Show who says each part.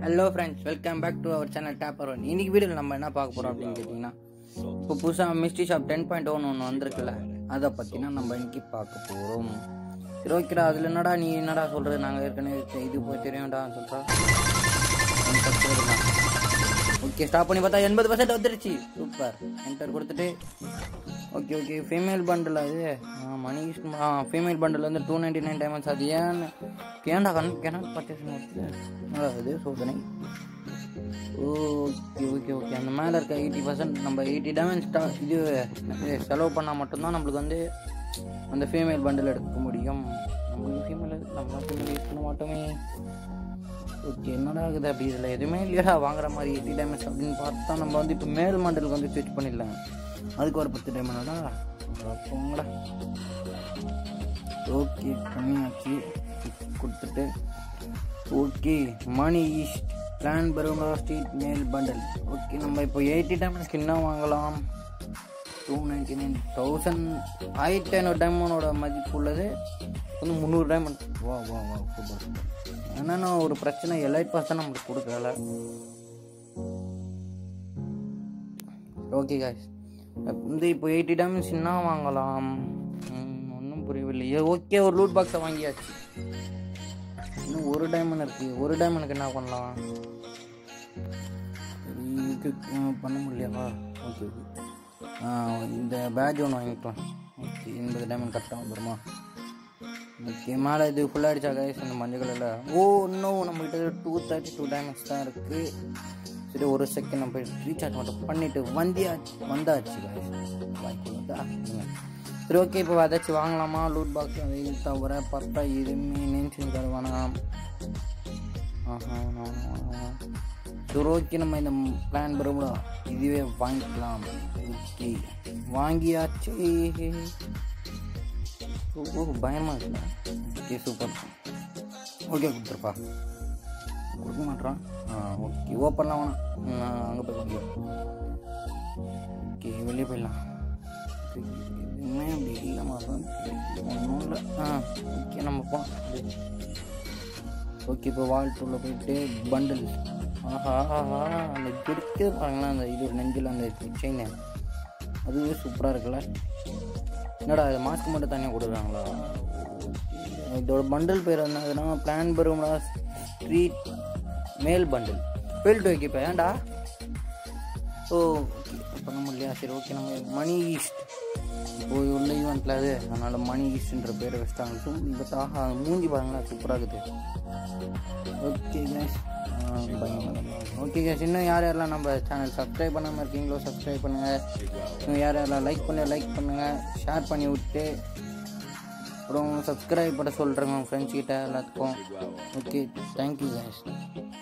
Speaker 1: Hello friends welcome back to our channel tapper one இன்னைக்கு வீடியோவில் நம்ம என்ன பார்க்க போகிறோம் அப்படின்னு கேட்டிங்கன்னா இப்போ புதுசாக mystery shop ten point one ஒன்று வந்திருக்குல்ல அதை பற்றினா நம்ம இன்னைக்கு பார்க்க போகிறோம் சரி ஓகேடா அதில் என்னடா நீ என்னடா சொல்கிறது நாங்கள் ஏற்கனவே தெ- இது போய் தெரியும்டா சொல்கிறா ஓகே ஸ்டாப் பண்ணி பார்த்தா எண்பது பர்சன்ட் வந்துருச்சு சூப்பர் என்டர் கொடுத்துட்டு ஓகே ஓகே ஃபீமேல் பண்டில் அது ஆ, மணி இஸ்- ஆ ஃபீமேல் பண்டில் வந்து டூ நைன்டி நைன் டைமண்ட்ஸ் அது ஏன் ஏன்டா கண் கேனாட் பர்ச்சேஸ் வருது அது சோதனை ஓகே ஓகே ஓகே அந்த மேலே இருக்க எயிட்டி பர்சன்ட் நம்ம எயிட்டி டைமண்ட்ஸ் இது இது செலவு பண்ணால் மட்டும்தான் நம்மளுக்கு வந்து அந்த ஃபீமேல் பண்டில் எடுக்க முடியும் நம்மளுக்கு ஃபீமேல் நம்ம ஃபீமேல் யூஸ் பண்ண மாட்டோமே ஓகே என்னடா ஆகுது அப்படி இதில் எதுவுமே இல்லையா வாங்குற மாதிரி எயிட்டி டைமண்ட்ஸ் அப்படின்னு பார்த்தா நம்ம வந்து இப்போ மேல் மாடலுக்கு வந்து ஸ்விட்ச் பண்ணிடலாம் அதுக்கு ஒரு பத்து டைமண்டா போங்கடா ஓகே கம்மியாச்சு கொடுத்துட்டு ஓகே மணி ஈஸ்ட் பிளான் பருவா ஸ்ட்ரீட் மேல் பண்டல் ஓகே நம்ம இப்போ எயிட்டி டைமண்ட்ஸ்க்கு என்ன வாங்கலாம் டூ நைன்டி நைன் தௌசண்ட் ஆயிரத்தி ஐநூறு டைமண்டோட மதிப்பு உள்ளது வந்து முந்நூறு டைமண்ட் வா வா வா சூப்பர் சூப்பர் என்னென்னா ஒரு பிரச்சனை எலைட் பாஸ் தான் நம்மளுக்கு கொடுக்கல ஓகே காய்ஸ் வந்து இப்போ எயிட்டி டைமண்ட்ஸ் என்ன வாங்கலாம் ஒன்றும் புரியவில்லையே ஓகே ஒரு லூட் பாக்ஸை வாங்கியாச்சு இன்னும் ஒரு டைமண்ட் இருக்கு ஒரு டைமண்டுக்கு என்ன பண்ணலாம் சரி, இதுக்கு அஹ், பண்ண முடியலையா ஓகே ஓகே இந்த பேட்ச் ஒன்று வாங்கிக்கலாம் ஓகே எண்பது டைமண்ட் கரெக்டாக வந்துடுமா ஓகே மேலே இது ஃபுல்லாக அடிச்சா கைஸ் இந்த மஞ்சள் கலரில் ஓ இன்னும் நம்மகிட்ட டூ தேர்ட்டி டூ டைமண்ட்ஸ் தான் இருக்குது சரி ஒரு செகண்ட் நம்ம ரீசார்ஜ் மட்டும் பண்ணிவிட்டு வந்தியாச்சு வந்தாச்சு guys. வாய்ப்பு வந்தா ம். சரி ஓகே இப்போ ஏதாச்சும் வாங்கலாமா லூட் பாக்ஸ் அதை இது தவிர பார்த்தா எதுவுமே நென்ஷன் கார்டு வேணாம் ஆஹா வேணாம், வேணாம், வேணாம். சரி ஓகே நம்ம இந்த பிளான் வரும்ல இதுவே வாங்கிக்கலாம் ஓகே வாங்கியாச்சு ஓ ஓ, பயமா இருக்குல்ல ஓகே சூப்பர் ஓகே கொடுத்துருப்பா கொடுக்க மாட்றான் ஆ ஓகே ஓப்பன்லாம் வேணாம் அங்கே போய் வாங்கிடும் ஓகே வெளியே போயிடலாம் எதுவுமே அப்படி இல்லை மாதம் ஒன்றும் இல்லை ஆ ஓகே நம்ம போகலாம் ஓகே இப்போ வால்ட்டுள்ள போயிட்டு பண்டில் ஆஹா ஆஹா அந்த இருக்குது பாருங்களேன் அந்த இது நெஞ்சில் அந்த செயின் அதுவே சூப்பராக இருக்குல்ல என்னடா இது மாஸ்க் மட்டும் தனியாக கொடுக்குறாங்களா இதோட பண்டில் பேர் என்னதுன்னா பிளான் பெருமடா street male bundle fail to இப்போ ஏன்டா ஓ ஓகே பண்ண முடியலையா சரி ஓகே நம்ம மணி ஈஸ்ட் இப்போ உள்ள ஈவெண்ட்டில் அது அதனால் மணி ஈஸ்ட்ன்ற பேரை வச்சிட்டாங்க சூப்பர் பட் ஆஹா மூஞ்சி பாருங்களேன் சூப்பராக இருக்குது ஓகே கேஸ் ஓகே கேஸ் இன்னும் யார் யாரெல்லாம் நம்ம சேனல் சப்ஸ்கிரைப் பண்ணாமல் இருக்கீங்களோ சப்ஸ்கிரைப் பண்ணுங்கள் இன்னும் யார் யாரெல்லாம் லைக் பண்ண லைக் பண்ணுங்கள் ஷேர் பண்ணி விட்டு அப்புறம் சப்ஸ்கிரைப் பண்ண சொல்கிறேங்க உங்கள் ஃப்ரெண்ட்ஸ் கிட்ட எல்லாத்துக்கும் ஓகே தேங்க்யூ கேஸ்